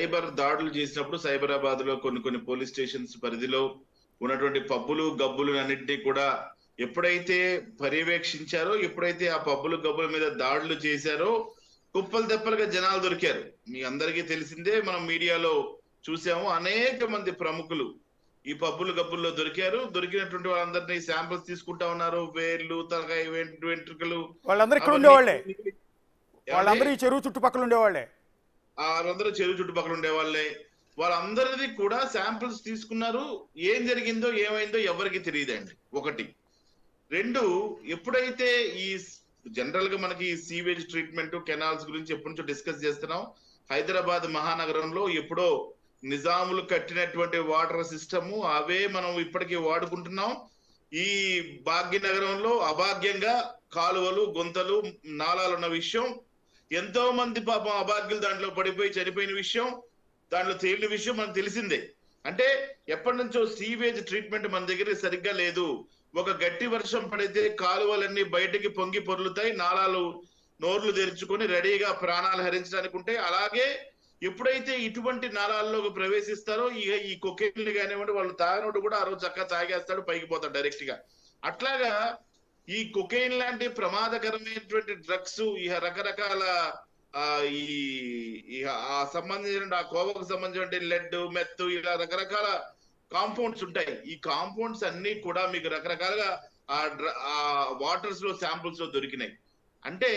Cyber దాడులు చేసినప్పుడు సైబరాబాద్ లో కొన్ని కొన్ని పోలీస్ స్టేషన్స్ పరిధిలో ఉన్నటువంటి పబ్బులు గబ్బులు అన్నింటినీ కూడా ఎప్పుడైతే పర్యవేక్షించారో ఎప్పుడైతే ఆ పబ్బులు గబ్బుల మీద దాడులు చేశారో కుప్పలు తెప్పలుగా జనాలు దొరికారు మీ అందరికీ తెలిసిందే మనం మీడియాలో చూసాము అనేక మంది ప్రముఖులు ఈ పబ్బులు గబ్బుల్లో దొరికారు దొరికినటువంటి వాళ్ళందరినీ శాంపిల్స్ తీసుకుంటా ఉన్నారు వేర్లు తలకాయ వెంట్- వెంట్రుకలు వాళ్ళందరూ ఇక్కడ అవన్నీ- ఉండేవాళ్ళే ఏమండి? వాళ్ళందరూ ఈ చెరువు చుట్టుపక్కల ఉండేవాళ్ళే ఆ వాళ్ళందరూ చెరువు చుట్టుపక్కల ఉండే వాళ్ళే వాళ్ళందరిది కూడా శాంపిల్స్ తీసుకున్నారు ఏం జరిగిందో ఏమైందో ఎవరికి తెలియదండి ఒకటి రెండు ఎప్పుడైతే ఈ జనరల్ గా మనకి సీవేజ్ ట్రీట్మెంట్ కెనాల్స్ గురించి ఎప్పటి నుంచో డిస్కస్ చేస్తున్నాం హైదరాబాద్ మహానగరంలో ఎప్పుడో నిజాములు కట్టినటువంటి వాటర్ సిస్టమ్ అవే మనం ఇప్పటికీ వాడుకుంటున్నాం ఈ భాగ్యనగరంలో అభాగ్యంగా కాలువలు గుంతలు నాలాలు ఉన్న విషయం ఎంతో మంది పాపం అభాగ్యులు దాంట్లో పడిపోయి చనిపోయిన విషయం దాంట్లో తేలిన విషయం మనకు తెలిసిందే అంటే ఎప్పటి నుంచో సీవేజ్ ట్రీట్మెంట్ మన దగ్గర సరిగ్గా లేదు ఒక గట్టి వర్షం పడితే కాలువలన్నీ బయటికి పొంగి పొర్లుతాయి నాలాలు నోర్లు తెరుచుకొని రెడీగా ప్రాణాలు హరించడానికి ఉంటాయి అలాగే ఎప్పుడైతే ఇటువంటి నాళాల్లోకి ప్రవేశిస్తారో ఇక ఈ కొకేన్లు కానివ్వండి వాళ్ళు తాగినోడు కూడా ఆ రోజు చక్కగా తాగేస్తాడు పైకి పోతాడు డైరెక్ట్ గా అట్లాగా ఈ కొకైన్ లాంటి ప్రమాదకరమైనటువంటి డ్రగ్స్ ఈ రకరకాల ఆ ఈ ఈ ఆ సంబంధించిన ఆ కోవకు సంబంధించిన లెడ్ మెత్ ఇలా రకరకాల కాంపౌండ్స్ ఉంటాయి ఈ కాంపౌండ్స్ అన్ని కూడా మీకు రకరకాలుగా ఆ డ్ర- ఆ వాటర్స్ లో శాంపుల్స్ లో దొరికినాయి అంటే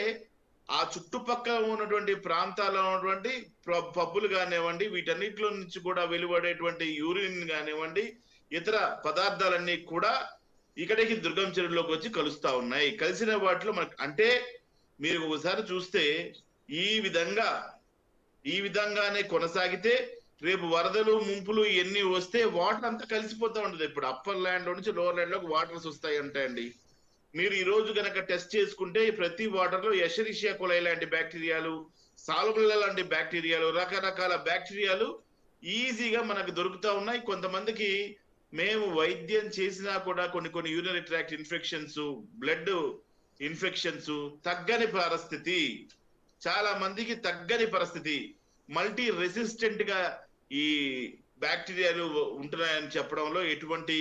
ఆ చుట్టుపక్కల ఉన్నటువంటి ప్రాంతాల్లో ఉన్నటువంటి ప్ర- పబ్బులు కానివ్వండి వీటన్నిటిలో నుంచి కూడా వెలువడేటువంటి యూరిన్ కానివ్వండి ఇతర పదార్థాలన్నీ కూడా ఇక్కడికి దుర్గం చెరువులోకి వచ్చి కలుస్తా ఉన్నాయి కలిసిన వాటిలో మనకు అంటే మీరు ఒకసారి చూస్తే ఈ విధంగా ఈ విధంగానే కొనసాగితే రేపు వరదలు ముంపులు ఇవన్నీ వస్తే వాటర్ అంతా కలిసిపోతా ఉంటుంది ఇప్పుడు అప్పర్ ల్యాండ్ లో నుంచి లోవర్ ల్యాండ్ లోకి వాటర్స్ వస్తాయి అంటాయండి మీరు ఈ రోజు గనక టెస్ట్ చేసుకుంటే ప్రతి వాటర్ లో ఎషరిషియా కొలై లాంటి బ్యాక్టీరియాలు సాల్బుల్లా లాంటి బ్యాక్టీరియాలు రకరకాల బ్యాక్టీరియాలు ఈజీగా మనకు దొరుకుతా ఉన్నాయి కొంతమందికి మేము వైద్యం చేసినా కూడా కొన్ని కొన్ని urinary tract infections blood infections తగ్గని పరిస్థితి చాలా మందికి తగ్గని పరిస్థితి మల్టీ రెసిస్టెంట్ గా ఈ బ్యాక్టీరియాలు ఉంటున్నాయని చెప్పడంలో ఎటువంటి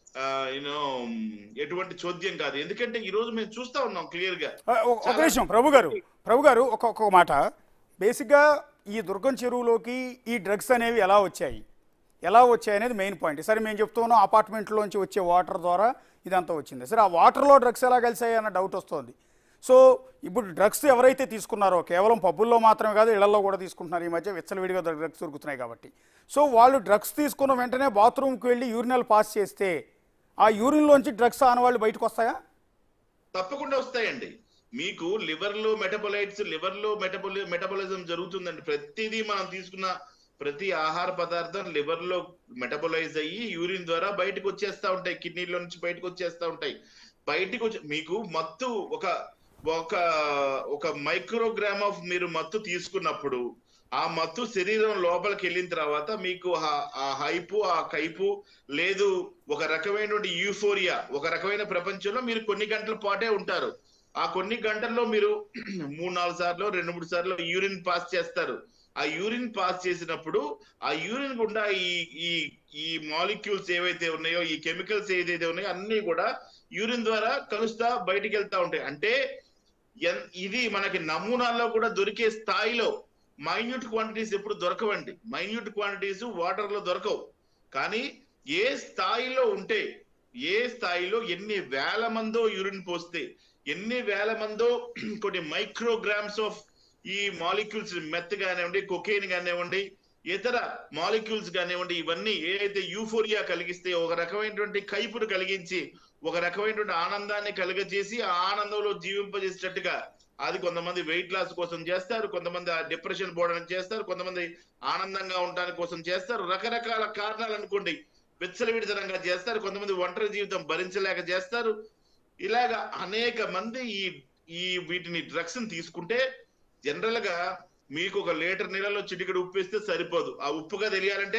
యూనో ఎటువంటి చోద్యం కాదు ఎందుకంటే ఈ రోజు మేము చూస్తా ఉన్నాం క్లియర్ గా ఆ, ఒక ఒక నిమిషం ప్రభు గారు ప్రభు గారు ఒక ఒక మాట బేసిక్గా ఈ దుర్గం చెరువులోకి ఈ డ్రగ్స్ అనేవి ఎలా వచ్చాయి ఎలా వచ్చాయి అనేది మెయిన్ పాయింట్ సరే మేము చెప్తున్నాం అపార్ట్మెంట్లోంచి వచ్చే వాటర్ ద్వారా ఇదంతా వచ్చింది సరే ఆ వాటర్లో డ్రగ్స్ ఎలా కలిసాయి అన్న డౌట్ వస్తుంది సో ఇప్పుడు డ్రగ్స్ ఎవరైతే తీసుకున్నారో కేవలం పబ్బుల్లో మాత్రమే కాదు ఇళ్లలో కూడా తీసుకుంటున్నారు ఈ మధ్య విచ్చలవిడిగా డ్రగ్స్ దొరుకుతున్నాయి కాబట్టి సో వాళ్ళు డ్రగ్స్ తీసుకున్న వెంటనే బాత్రూమ్కి వెళ్ళి యూరినల్ పాస్ చేస్తే ఆ యూరిన్లోంచి డ్రగ్స్ ఆనవాళ్ళు బయటకు వస్తాయా తప్పకుండా వస్తాయండి మీకు లివర్ లో మెటబొలైట్స్ లివర్ లో మెటబొలి మెటబొలిజం జరుగుతుందండి ప్రతిదీ మనం తీసుకున్న ప్రతి ఆహార పదార్థం లివర్ లో మెటబొలైజ్ అయ్యి యూరిన్ ద్వారా బయటకు వచ్చేస్తా ఉంటాయి కిడ్నీలో నుంచి బయటకు వచ్చేస్తా ఉంటాయి బయటకు వచ్చి మీకు మత్తు ఒక ఒక ఒక మైక్రోగ్రామ్ ఆఫ్ మీరు మత్తు తీసుకున్నప్పుడు ఆ మత్తు శరీరం లోపలికి వెళ్ళిన తర్వాత మీకు ఆ- ఆ హైపు ఆ కైపు లేదు ఒక రకమైనటువంటి యూఫోరియా ఒక రకమైన ప్రపంచంలో మీరు కొన్ని గంటల పాటే ఉంటారు ఆ కొన్ని గంటల్లో మీరు మూడు నాలుగు సార్లు రెండు మూడు సార్లు యూరిన్ పాస్ చేస్తారు ఆ యూరిన్ పాస్ చేసినప్పుడు ఆ యూరిన్ గుండా ఈ ఈ ఈ మాలిక్యూల్స్ ఏవైతే ఉన్నాయో ఈ కెమికల్స్ ఏదైతే ఉన్నాయో అన్ని కూడా యూరిన్ ద్వారా కలుస్తా బయటికి వెళ్తా ఉంటాయి అంటే ఎన్- ఇది మనకి నమూనాల్లో కూడా దొరికే స్థాయిలో మైన్యూట్ క్వాంటిటీస్ ఎప్పుడు దొరకవండి మైన్యూట్ క్వాంటిటీస్ వాటర్ లో దొరకవు కానీ ఏ స్థాయిలో ఉంటే ఏ స్థాయిలో ఎన్ని వేల మందో యూరిన్ పోస్తే ఎన్ని వేల మందో కొన్ని మైక్రోగ్రామ్స్ ఆఫ్ ఈ మాలిక్యూల్స్ మెత్ కానివ్వండి కొకేన్ కానివ్వండి ఇతర మాలిక్యూల్స్ కానివ్వండి ఇవన్నీ ఏదైతే యూఫోరియా కలిగిస్తే ఒక రకమైనటువంటి కైపును కలిగించి ఒక రకమైనటువంటి ఆనందాన్ని కలుగజేసి ఆ ఆనందంలో జీవింపజేసేటట్టుగా అది కొంతమంది వెయిట్ లాస్ కోసం చేస్తారు కొంతమంది డిప్రెషన్ పోవడానికి చేస్తారు కొంతమంది ఆనందంగా ఉండడానికి కోసం చేస్తారు రకరకాల కారణాలు అనుకోండి విచ్చలవిడితనంగా చేస్తారు కొంతమంది ఒంటరి జీవితం భరించలేక చేస్తారు ఇలాగా అనేక మంది ఈ ఈ వీటిని డ్రగ్స్ తీసుకుంటే జనరల్ గా మీకు ఒక లీటర్ నీళ్ళలో చిటికెడు ఉప్పు వేస్తే సరిపోదు ఆ ఉప్పుగా తెలియాలంటే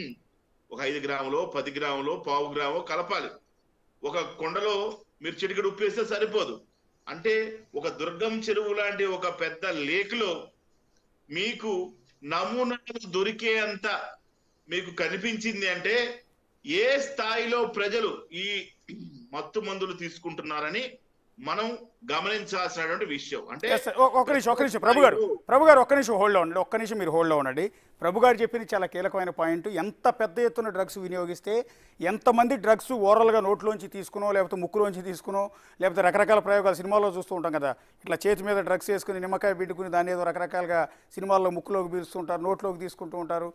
ఒక ఐదు గ్రాములో పది గ్రాములో పావు గ్రాము కలపాలి ఒక కొండలో మీరు చిటికెడు ఉప్పు వేస్తే సరిపోదు అంటే ఒక దుర్గం చెరువు లాంటి ఒక పెద్ద లేక్ లో మీకు నమూనాలు దొరికే అంత మీకు కనిపించింది అంటే ఏ స్థాయిలో ప్రజలు ఈ మత్తు మందులు తీసుకుంటున్నారని మనం గమనించాల్సినటువంటి విషయం అంటే Yes, sir. ఒ- ఒక్క నిమిషం ఒక్క నిమిషం ప్రభు గారు ప్రభు గారు ఒక్క నిమిషం హోల్డ్లో ఉండండి ఒక్క నిమిషం మీరు హోల్డ్లో ఉండండి ప్రభు గారు చెప్పింది చాలా కీలకమైన పాయింట్ ఎంత పెద్ద ఎత్తున డ్రగ్స్ వినియోగిస్తే ఎంతమంది డ్రగ్స్ ఓరల్గా నోట్లోంచి తీసుకునో లేకపోతే ముక్కులోంచి తీసుకునో లేకపోతే రకరకాల ప్రయోగాలు సినిమాల్లో చూస్తూ ఉంటాం కదా ఇట్లా చేతి మీద డ్రగ్స్ వేసుకుని నిమ్మకాయ పిండుకుని దాన్ని ఏదో రకరకాలుగా సినిమాల్లో ముక్కులోకి పీలుస్తుంటారు నోట్లోకి తీసుకుంటూ ఉంటారు